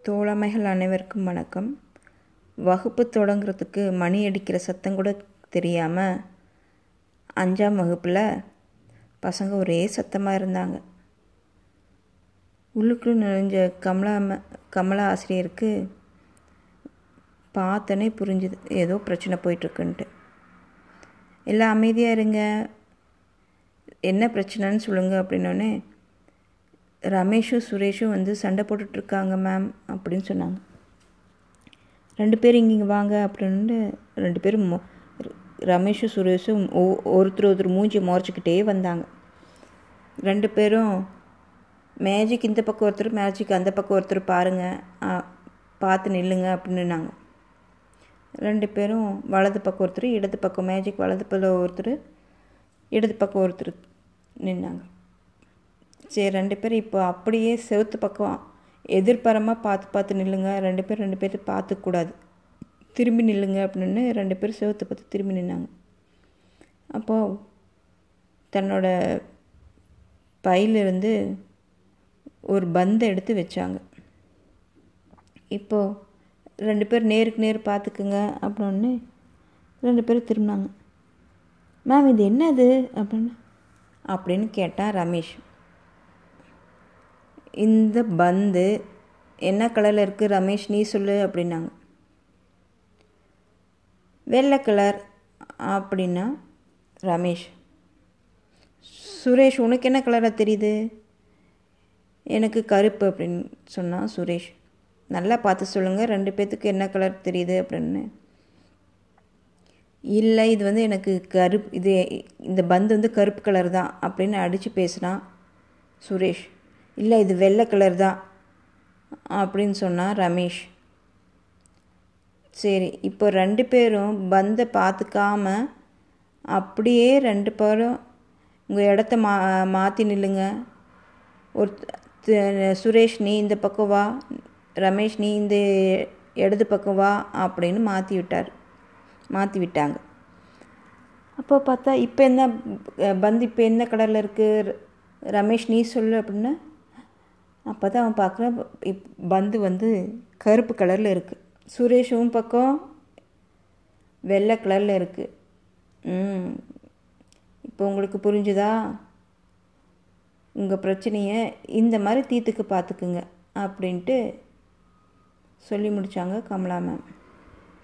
தோழமைகள் அனைவருக்கும் வணக்கம் வகுப்பு தொடங்குறதுக்கு மணி அடிக்கிற சத்தம் கூட தெரியாமல் அஞ்சாம் வகுப்பில் பசங்க ஒரே சத்தமாக இருந்தாங்க உள்ளுக்குள்ள நுழைஞ்ச கமலா ம- கமலா ஆசிரியருக்கு பார்த்தோன்னே புரிஞ்சுது ஏதோ பிரச்சனை போயிட்டுருக்குன்ட்டு எல்லாம் அமைதியாக இருங்க என்ன பிரச்சனைன்னு சொல்லுங்கள் அப்படின்னோடனே ரமேஷும் சுரேஷும் வந்து சண்டை போட்டுட்ருக்காங்க மேம் அப்படின்னு சொன்னாங்க ரெண்டு பேரும் இங்கே இங்கே வாங்க அப்படின்னு ரெண்டு பேரும் மொ- ரமேஷும் சுரேஷும் ஒ- ஒருத்தர் ஒருத்தர் மூஞ்சி முறைச்சிக்கிட்டே வந்தாங்க ரெண்டு பேரும் மேஜிக் இந்த பக்கம் ஒருத்தர் மேஜிக் அந்த பக்கம் ஒருத்தர் பாருங்கள் பார்த்து நில்லுங்க அப்படின்னுனாங்க ரெண்டு பேரும் வலது பக்கம் ஒருத்தர் இடது பக்கம் மேஜிக் வலது பக்கம் ஒருத்தர் இடது பக்கம் ஒருத்தர் நின்னாங்க சரி ரெண்டு பேரும் இப்போ அப்படியே செவுத்து பக்கம் எதிர்பரமாக பார்த்து பார்த்து நில்லுங்க ரெண்டு பேர் ரெண்டு பேர் பார்த்துக்கூடாது திரும்பி நில்லுங்க அப்படின்னு ரெண்டு பேரும் செவுத்தை பார்த்து திரும்பி நின்னாங்க அப்போது தன்னோட பையிலிருந்து ஒரு பந்தை எடுத்து வச்சாங்க இப்போது ரெண்டு பேர் நேருக்கு நேர் பார்த்துக்குங்க அப்படின்னு ரெண்டு பேரும் திரும்பினாங்க மேம் இது என்னது அப்படின்னு அப்படின்னு கேட்டான் ரமேஷ் இந்த பந்து என்ன கலரில் இருக்குது ரமேஷ் நீ சொல்லு அப்படின்னாங்க வெள்ளை கலர் அப்படின்னா ரமேஷ் சுரேஷ் உனக்கு என்ன கலராக தெரியுது எனக்கு கருப்பு அப்படின்னு சொன்னான் சுரேஷ் நல்லா பார்த்து சொல்லுங்கள் ரெண்டு பேர்த்துக்கு என்ன கலர் தெரியுது அப்படின்னு இல்லை இது வந்து எனக்கு கருப்பு இது இந்த பந்து வந்து கருப்பு கலர் தான் அப்படின்னு அடித்து பேசுனான் சுரேஷ் இல்லை இது வெள்ளை கலர் தான் அப்படின்னு சொன்னான் ரமேஷ் சரி இப்போ ரெண்டு பேரும் பந்தை பார்த்துக்காம அப்படியே ரெண்டு பேரும் உங்கள் இடத்த மா மாற்றி நில்லுங்க ஒரு த- சுரேஷ் நீ இந்த பக்கம் வா ரமேஷ் நீ இந்த இடது பக்கம் வா அப்படின்னு மாற்றி விட்டார் மாற்றி விட்டாங்க அப்போ பார்த்தா இப்போ என்ன அஹ், பந்து இப்போ என்ன கலரில் இருக்குது ரமேஷ் நீ சொல்லு அப்படின்னா அப்போ தான் அவன் பார்க்குறான் இப் பந்து வந்து கருப்பு கலரில் இருக்குது சுரேஷும் பக்கம் வெள்ளை கலரில் இருக்குது ம் இப்போ உங்களுக்கு புரிஞ்சுதா உங்கள் பிரச்சனையை இந்த மாதிரி தீர்த்துக்கு பார்த்துக்குங்க அப்படின்ட்டு சொல்லி முடித்தாங்க கமலா மேம்